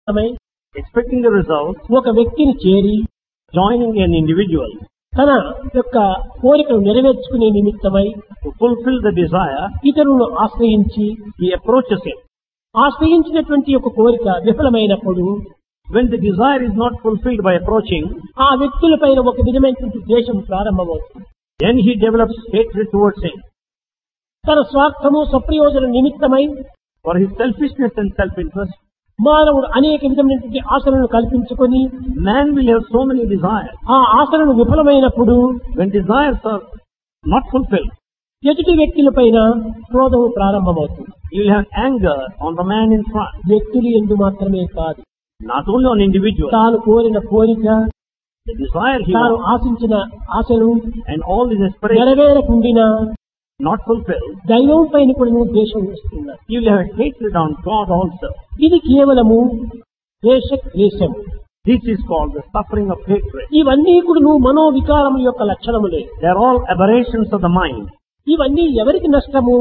నిమిత్తమై expecting the result, ఒక వ్యక్తిని చేరి joining an individual తన యొక్క కోరికను నెరవేర్చుకునే నిమిత్తమై to fulfill the desire, ఇతరులను ఆశ్రయించి he approaches him. ఆశ్రయించినటువంటి ఒక కోరిక విఫలమైనప్పుడు When the desire is not fulfilled by approaching, ఆ వ్యక్తులపైన ఒక విధమైనటువంటి ద్వేషం ప్రారంభమవుతుంది then he develops hatred towards him. తన స్వార్థము స్వప్రయోజన నిమిత్తమై For his selfishness and self-interest, మానవుడు అనేక విధమైనటువంటి ఆశలను కల్పించుకొని man will have so many desires. ఆ ఆశలను విఫలమైనప్పుడు When desires are not fulfilled, ఎదుటి వ్యక్తులపైన క్రోధము ప్రారంభమవుతుంది you will have anger on the man in front. వ్యక్తులు ఎందు మాత్రమే కాదు Not only on individual, తాను కోరిన కోరిక the desire he తాను wants, ఆశించిన ఆశలు and all his aspirations నెరవేరకుండినా not fulfilled, దైవం పైన కూడా నువ్వు ద్వేషం వస్తున్నారు you will have hatred on God also. ఇది కేవలము ద్వేష క్లేశం This is called the suffering of hatred. ఇవన్నీ కూడా నువ్వు మనోవికారం యొక్క లక్షణములే They are all aberrations of the mind. ఇవన్నీ ఎవరికి నష్టము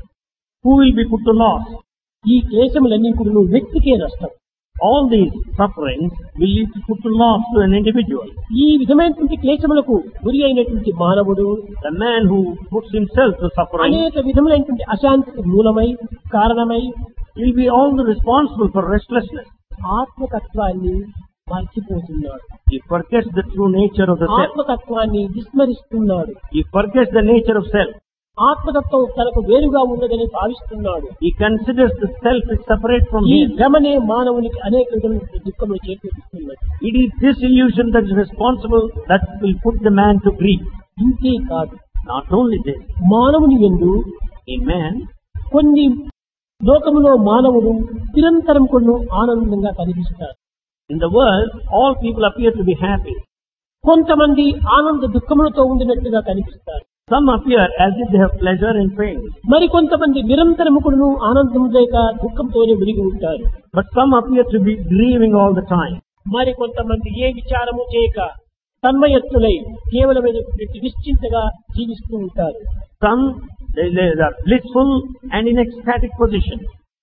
Who will be put to loss? ఈ క్లేశములన్నీ కూడా నువ్వు వ్యక్తికే నష్టం All these sufferings will lead to put to loss to an individual. ఈ విధమైనటువంటి క్లేశములకు గురి అయినటువంటి మానవుడు The man who puts himself to suffering అనేక విధములైనటువంటి అశాంతికి మూలమై కారణమై will be all the responsible for restlessness. ఆత్మతత్వాన్ని మర్చిపోతున్నాడు He forgets the true nature of the self. ఆత్మతత్వాన్ని విస్మరిస్తున్నాడు He forgets the nature of self. ఆత్మతత్వం తనకు వేరుగా ఉన్నదని భావిస్తున్నాడు He considers the self is separate from ఈ him. భ్రమనే మానవునికి అనేక విధమైన దుఃఖములు చేకూరుస్తున్నది It is this illusion that is responsible that will put the man to grief. ఇంతే కాదు Not only this, మానవుని ఎందు in man, కొన్ని లోకములో మానవుడు నిరంతరం కొన్ని ఆనందంగా కనిపిస్తారు in the world, all people appear to be happy. కొంతమంది ఆనంద దుఃఖములతో ఉండినట్టుగా కనిపిస్తారు Some appear as if they have pleasure and pain, మరి కొంతమంది నిరంతరము కూడాను ఆనందం లేక దుఃఖంతోనే మునిగి ఉంటారు but some appear to be grieving all the time. మరి కొంతమంది ఏ విచారము చేయక తన్మయత్తులై కేవలమైనటువంటి నిశ్చింతగా జీవిస్తూ ఉంటారు Some they, they are blissful and in ecstatic position.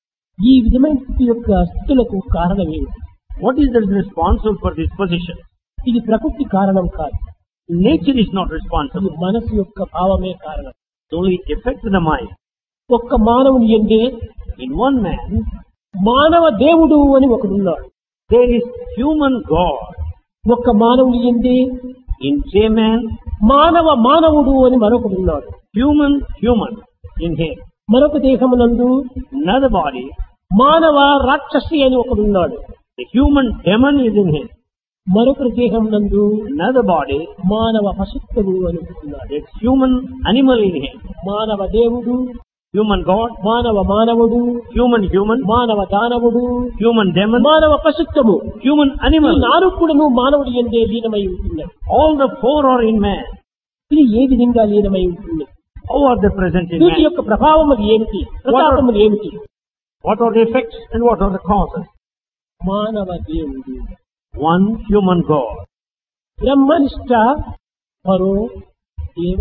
ఈ విధమైన యొక్క స్థితులకు కారణం ఏమిటి What is that is responsible for this position? ఇది ప్రకృతి కారణం కాదు Nature is not ఇది responsible. మనసు యొక్క భావమే కారణం It only affects the mind. ఒక్క మానవుని ఎందే In one man, మానవ దేవుడు అని ఒకడున్నాడు there is human God. ఒక్క మానవుని ఎందే In same man, మానవ మానవుడు అని మరొకడున్నాడు human, human in him. మరొక దేహమునందు Another body, మానవ రాక్షసి అని ఒకడున్నాడు the human demon is in him. మరొక దేహమునందు Another body, మానవ పశుత్వము అని ఒకడున్నాడు there's human animal in him. మానవ దేవుడు Human God, మానవ మానవుడు human human, మానవ దానవుడు human demon, మానవ పశుత్వము human ఈ animal. నాలుగు కూడాను మానవుడి ఎందే లీనమై ఉంటున్నాయి All the four are in man. ఇది ఏ విధంగా లీనమై ఉంటుంది How are they present in వీటి man? యొక్క ప్రభావములు ఏమిటి ప్రతాపములు ఏమిటి What are the effects and what are the causes? మానవ దేవుడు One human God. బ్రహ్మనిష్ట పరో దేవ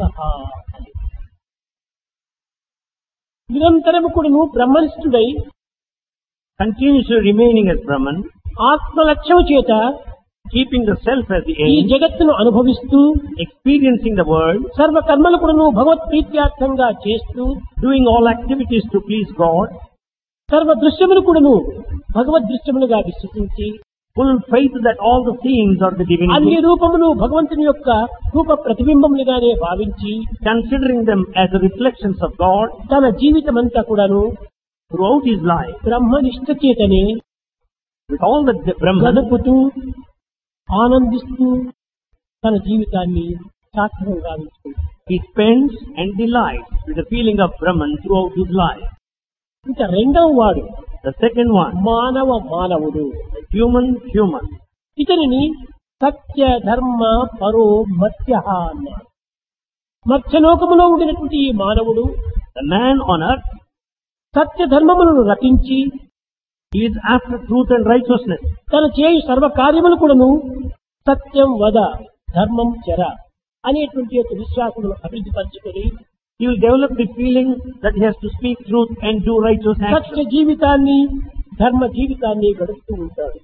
నిరంతరము కూడాను బ్రహ్మనిష్ఠుడై Continuously remaining as Brahman, ఆత్మలక్ష్యము చేత keeping the self as the ఈ aim, జగత్తును అనుభవిస్తూ experiencing the world, సర్వ కర్మలు కూడాను భగవత్ ప్రీత్యార్థంగా చేస్తూ doing all activities to please God, సర్వ దృశ్యములు కూడాను భగవద్ దృశ్యములుగా విశ్వసించి full faith that all the things are the అన్ని divinity, రూపములు భగవంతుని యొక్క రూప ప్రతిబింబములుగానే భావించి considering them as the reflections of God తన జీవితం అంతా కూడాను throughout his life, బ్రహ్మనిష్ట చేతనే with all the Brahman, గడుపుతూ ఆనందిస్తూ తన జీవితాన్ని సార్థకం గావించుకుంటాడు he spends and delights with the feeling of Brahman throughout his life. ఇంకా రెండవ వాడు The second one, మానవ మానవుడు the human human. ఇతనిని సత్య ధర్మ పరో మత్స్య అన్నాడు మత్స్యలోకములో ఉండినటువంటి ఈ మానవుడు The man on earth, సత్య ధర్మములను రచించి he is after truth and righteousness. తన చేయు సర్వ కార్యములు కూడాను సత్యం వద ధర్మం చెర అనేటువంటి యొక్క విశ్వాసమును అభివృద్ధి పరచుకొని He will develop the feeling that he has to speak truth and do righteous actions. సత్య జీవితాన్ని ధర్మ జీవితాన్ని గడుపుతూ ఉంటాడు